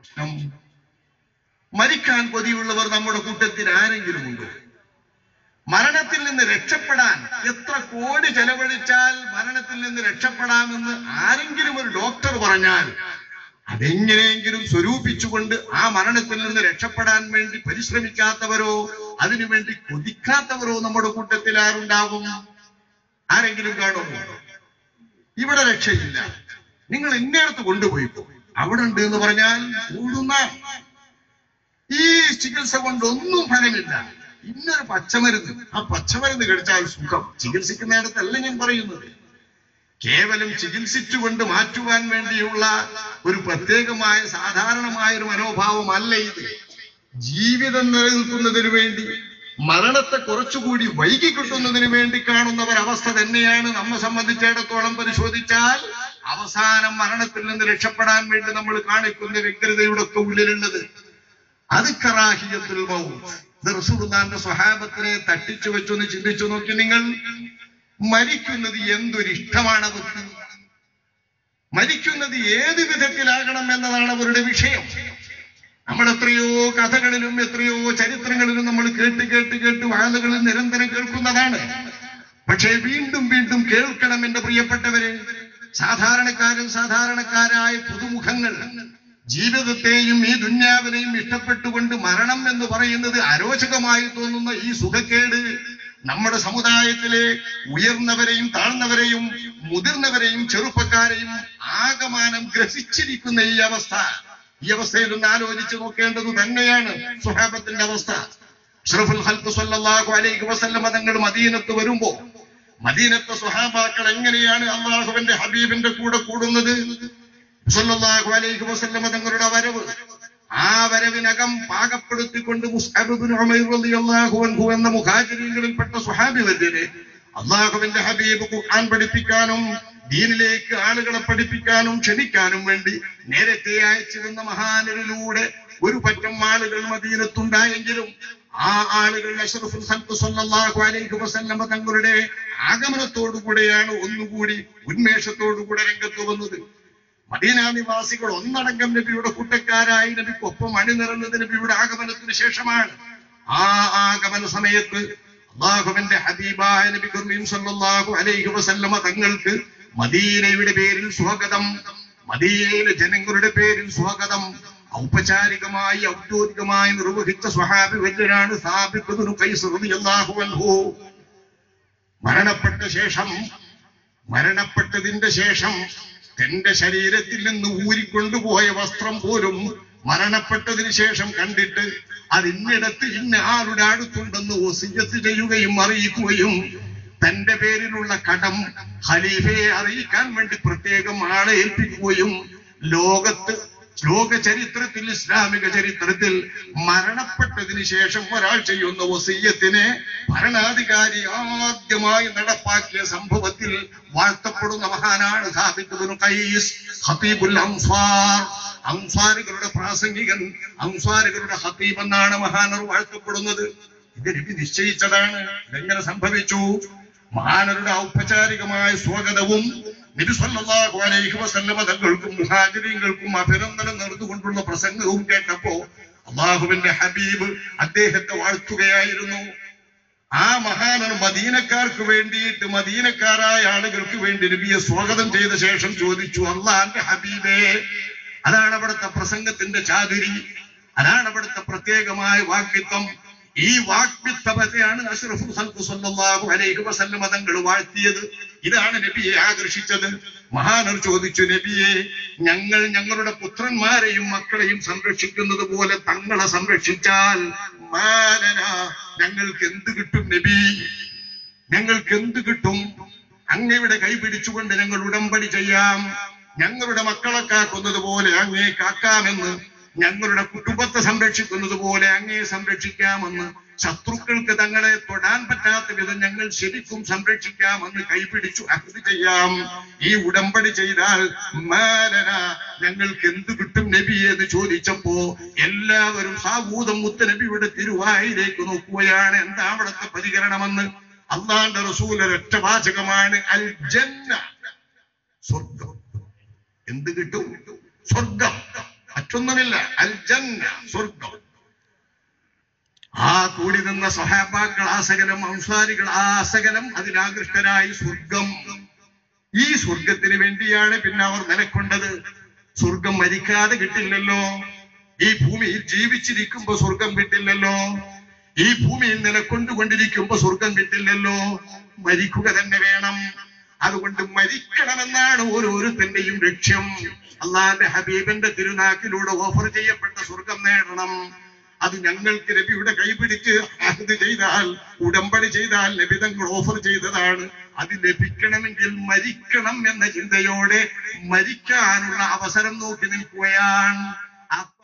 പ്രശ്നം മരിക്കാൻ കൊതിയുള്ളവർ നമ്മുടെ കൂട്ടത്തിൽ ആരെങ്കിലും ഉണ്ടോ മരണത്തിൽ നിന്ന് രക്ഷപ്പെടാൻ എത്ര കോടി ചെലവഴിച്ചാൽ മരണത്തിൽ നിന്ന് രക്ഷപ്പെടാമെന്ന് ആരെങ്കിലും ഒരു ഡോക്ടർ പറഞ്ഞാൽ അതെങ്ങനെയെങ്കിലും സ്വരൂപിച്ചുകൊണ്ട് ആ മരണത്തിൽ നിന്ന് രക്ഷപ്പെടാൻ വേണ്ടി പരിശ്രമിക്കാത്തവരോ അതിനുവേണ്ടി കൊതിക്കാത്തവരോ നമ്മുടെ കൂട്ടത്തിൽ ആരുണ്ടാകും ആരെങ്കിലും കാണുമോ ഇവിടെ രക്ഷയില്ല നിങ്ങൾ ഇന്നേടത്ത് കൊണ്ടുപോയി അവിടെ ഉണ്ട് എന്ന് പറഞ്ഞാൽ കൂടുന്ന ഈ ചികിത്സ കൊണ്ട് ഒന്നും ഫലമില്ല ഇന്നൊരു പച്ചമരുന്ന് ആ പച്ചമരുന്ന് കഴിച്ചാൽ സുഖം ചികിത്സിക്കുന്നിടത്തല്ല ഞാൻ പറയുന്നത് കേവലം ചികിത്സിച്ചുകൊണ്ട് മാറ്റുവാൻ വേണ്ടിയുള്ള ഒരു പ്രത്യേകമായ സാധാരണമായ ഒരു മനോഭാവമല്ല ഇത് ജീവിതം നിലനിൽക്കുന്നതിന് വേണ്ടി മരണത്തെ കുറച്ചുകൂടി വൈകി കിട്ടുന്നതിന് വേണ്ടി കാണുന്ന ഒരവസ്ഥ തന്നെയാണ് നമ്മെ സംബന്ധിച്ചിടത്തോളം പരിശോധിച്ചാൽ അവസാനം മരണത്തിൽ നിന്ന് രക്ഷപ്പെടാൻ വേണ്ടി നമ്മൾ കാണിക്കുന്ന വ്യഗ്രതയുടെ ഒക്കെ ഉള്ളിലുള്ളത് അത് കറാഹിയത്തിൽ റസൂലുള്ളാന്റെ സ്വഹാബത്തിനെ തട്ടിച്ചു വെച്ചൊന്ന് ചിന്തിച്ചു നോക്കി നിങ്ങൾ മരിക്കുന്നത് എന്തൊരു ഇഷ്ടമാണ് അവർക്ക് മരിക്കുന്നത് ഏത് വിധത്തിലാകണം എന്നതാണ് അവരുടെ വിഷയം നമ്മൾ എത്രയോ കഥകളിലും എത്രയോ ചരിത്രങ്ങളിലും നമ്മൾ കേട്ട് കേട്ട് കേട്ട് വാളുകളിൽ നിരന്തരം കേൾക്കുന്നതാണ് പക്ഷേ വീണ്ടും വീണ്ടും കേൾക്കണം എന്റെ പ്രിയപ്പെട്ടവരെ സാധാരണക്കാരും സാധാരണക്കാരായ പുതുമുഖങ്ങൾ ജീവിതത്തെയും ഈ ദുന്യാവിനെയും ഇഷ്ടപ്പെട്ടുകൊണ്ട് മരണം എന്ന് പറയുന്നത് അരോചകമായി തോന്നുന്ന ഈ സുഖക്കേട് നമ്മുടെ സമുദായത്തിലെ ഉയർന്നവരെയും താഴ്ന്നവരെയും മുതിർന്നവരെയും ചെറുപ്പക്കാരെയും ആകമാനം ഗ്രസിച്ചിരിക്കുന്ന ഈ അവസ്ഥ ഈ അവസ്ഥയിൽ ഒന്ന് ആലോചിച്ച് നോക്കേണ്ടത് തന്നെയാണ് സുഹാബത്തിന്റെ അവസ്ഥ അഷ്റഫുൽ ഹൽക്ക് സല്ലല്ലാഹു അലൈഹി വസല്ലമ തങ്ങൾ മദീനത്ത് വരുമ്പോ മദീനത്തെ സുഹാബാക്കൾ എങ്ങനെയാണ് അള്ളാഹുവിന്റെ ഹബീബിന്റെ കൂടെ കൂടുന്നത് സല്ലല്ലാഹു അലൈഹി വസല്ലമ തങ്ങളുടെ വരവ് ആ വരവിനകം പാകപ്പെടുത്തിക്കൊണ്ട് മുസ്അബ് ഇബ്നു ഉമൈർ റളിയല്ലാഹു അൻഹു എന്ന മുഹാജിരീങ്ങളിൽപ്പെട്ട സുഹാബി വര്യരെ അള്ളാഹുവിന്റെ ഹബീബ് ഖുർആൻ പഠിപ്പിക്കാനും ദീനിലേക്ക് ആളുകളെ പഠിപ്പിക്കാനും ക്ഷണിക്കാനും വേണ്ടി നേരത്തെ അയച്ചിരുന്ന മഹാനരിലൂടെ ഒരു പറ്റം ആളുകൾ മദീനത്തുണ്ടായെങ്കിലും ആ ആളുകൾ അഷ്റഫുൽ ഖൽഖ് സല്ലല്ലാഹു അലൈഹി വസല്ലമ തങ്ങളുടെ ആഗമനത്തോടുകൂടെയാണ് ഒന്നുകൂടി ഉന്മേഷത്തോടുകൂടെ രംഗത്ത് വന്നത് മദീന നിവാസികൾ ഒന്നടങ്കം നബിയുടെ കൂട്ടക്കാരായി നബിക്കൊപ്പം അണിനിറഞ്ഞത് നബിയുടെ ആഗമനത്തിന് ശേഷമാണ് ആ ആഗമന സമയത്ത് അള്ളാഹുവിന്റെ ഹബീബായ നബി കരീം സല്ലല്ലാഹു അലൈഹി വസല്ലമ തങ്ങൾക്ക് മദീനയുടെ പേരിൽ സ്വാഗതം മദീനയിലെ ജനങ്ങളുടെ പേരിൽ സ്വാഗതം ഔപചാരികമായി ഔദ്യോഗികമായി നിർവഹിച്ച സ്വഹാബി വര്യനാണ് സാബിഖ് ഇബ്നു ഖൈസ് റളിയല്ലാഹു അൻഹു മരണപ്പെട്ട ശേഷം മരണപ്പെട്ടതിന്റെ ശേഷം തന്റെ ശരീരത്തിൽ നിന്ന് ഊരിക്കൊണ്ടുപോയ വസ്ത്രം പോലും മരണപ്പെട്ടതിന് ശേഷം കണ്ടിട്ട് അത് ഇന്നിടത്ത് ഇന്ന ആളുടെ അടുത്തുണ്ടെന്ന് വസിയത്ത് ചെയ്യുകയും അറിയിക്കുകയും തന്റെ പേരിലുള്ള കടം ഖലീഫയെ അറിയിക്കാൻ വേണ്ടി പ്രത്യേകം ആളെ ഏൽപ്പിക്കുകയും ലോകത്ത് ലോക ചരിത്രത്തിൽ ഇസ്ലാമിക ചരിത്രത്തിൽ മരണപ്പെട്ടതിന് ശേഷം ഒരാൾ ചെയ്യുന്ന വസീയത്തിനെ ഭരണാധികാരി ആദ്യമായി നടപ്പാക്കിയ സംഭവത്തിൽ വാഴ്ത്തപ്പെടുന്ന മഹാനാണ് സാബിത്ത് ഇബ്നു ഖൈസ് ഖതീബുൽ അൻസാർ അൻസാരികളുടെ പ്രാസംഗികൻ അൻസാരികളുടെ ഹത്തീബ് എന്നാണ് മഹാനർ വാഴ്ത്തപ്പെടുന്നത് ഇത് നബി നിശ്ചയിച്ചതാണ് ഇതെങ്ങനെ സംഭവിച്ചു മഹാനരുടെ ഔപചാരികമായ സ്വാഗതവും നബി സല്ലല്ലാഹു അലൈഹി വസല്ലമ തങ്ങൾക്കും മുഹാജിരീങ്ങൾക്കും അഭിനന്ദനം നടന്നുകൊണ്ടുള്ള പ്രസംഗവും കേട്ടപ്പോ അള്ളാഹുവിന്റെ ഹബീബ് അദ്ദേഹത്തെ വാഴ്ത്തുകയായിരുന്നു ആ മഹാനർ മദീനക്കാർക്ക് വേണ്ടിയിട്ട് മദീനക്കാരായ ആളുകൾക്ക് വേണ്ടി നബിയെ സ്വാഗതം ചെയ്ത ശേഷം ചോദിച്ചു അള്ളാന്റെ ഹബീബേ അതാണ് അവിടുത്തെ പ്രസംഗത്തിന്റെ ചാതുരി അതാണ് അവിടുത്തെ പ്രത്യേകമായ വാക്യത്വം ഈ വാക്യത്വത്തെയാണ് അഷ്റഫുൽ ഖൽഖ് സല്ലല്ലാഹു അലൈഹി വസല്ലമ തങ്ങൾ വാഴ്ത്തിയത് ഇതാണ് നബിയെ ആകർഷിച്ചത് മഹാനർ ചോദിച്ചു നബിയെ ഞങ്ങൾ ഞങ്ങളുടെ പുത്രന്മാരെയും മക്കളെയും സംരക്ഷിക്കുന്നത് പോലെ തങ്ങളെ സംരക്ഷിച്ചാൽ മാലന ഞങ്ങൾക്ക് എന്ത് കിട്ടും നബി ഞങ്ങൾക്ക് എന്ത് കിട്ടും അങ്ങയുടെ കൈ പിടിച്ചുകൊണ്ട് ഞങ്ങൾ ഉടമ്പടി ചെയ്യാം ഞങ്ങളുടെ മക്കളെ കാക്കുന്നത് പോലെ അങ്ങേ കാക്കാമെന്ന് ഞങ്ങളുടെ കുടുംബത്തെ സംരക്ഷിക്കുന്നത് പോലെ അങ്ങേ സംരക്ഷിക്കാമെന്ന് ശത്രുക്കൾക്ക് തങ്ങളെ തൊടാൻ പറ്റാത്ത വിധം ഞങ്ങൾ ശരിക്കും സംരക്ഷിക്കാമെന്ന് കൈപിടിച്ചു അഹ്ദ് ചെയ്യാം ഈ ഉടമ്പടി ചെയ്താൽ മാലന ഞങ്ങൾക്ക് എന്ത് കിട്ടും നബി എന്ന് ചോദിച്ചപ്പോ എല്ലാവരും സാവൂതം മുത്ത നബിയുടെ തിരുവായിലേക്ക് നോക്കുകയാണ് എന്താ അവിടുത്തെ പ്രതികരണമെന്ന് അള്ളാന്റെ റസൂൽ ഒരൊറ്റ വാചകമാണ് അൽ ജന്ന സ്വർഗം എന്ത് കിട്ടും സ്വർഗം മറ്റൊന്നുമില്ല അൽ ജന്ന സ്വർഗം ആ കൂടി നിന്ന സഹാബാക്കൾ ആ സകലം അംസാരികൾ ആ സകലം അതിലാകൃഷ്ടരായി സ്വർഗം ഈ സ്വർഗത്തിന് വേണ്ടിയാണ് പിന്നെ അവർ നിലക്കൊണ്ടത് സ്വർഗം മരിക്കാതെ കിട്ടില്ലല്ലോ ഈ ഭൂമിയിൽ ജീവിച്ചിരിക്കുമ്പോ സ്വർഗം കിട്ടില്ലല്ലോ ഈ ഭൂമിയിൽ നിലക്കൊണ്ടുകൊണ്ടിരിക്കുമ്പോ സ്വർഗം കിട്ടില്ലല്ലോ മരിക്കുക തന്നെ വേണം അതുകൊണ്ട് മരിക്കണമെന്നാണ് ഓരോരുത്തന്റെയും ലക്ഷ്യം അള്ളാന്റെ ഹബീബിന്റെ തിരുനാക്കിലൂടെ ഓഫർ ചെയ്യപ്പെട്ട സ്വർഗം നേടണം അത് ഞങ്ങൾക്ക് നബിയുടെ കൈപിടിച്ച് അഹദ് ചെയ്താൽ ഉടമ്പടി ചെയ്താൽ നബി തങ്ങൾ ഓഫർ ചെയ്തതാണ് അത് ലഭിക്കണമെങ്കിൽ മരിക്കണം എന്ന ചിന്തയോടെ മരിക്കാനുള്ള അവസരം നോക്കി നിൽക്കുകയാണ്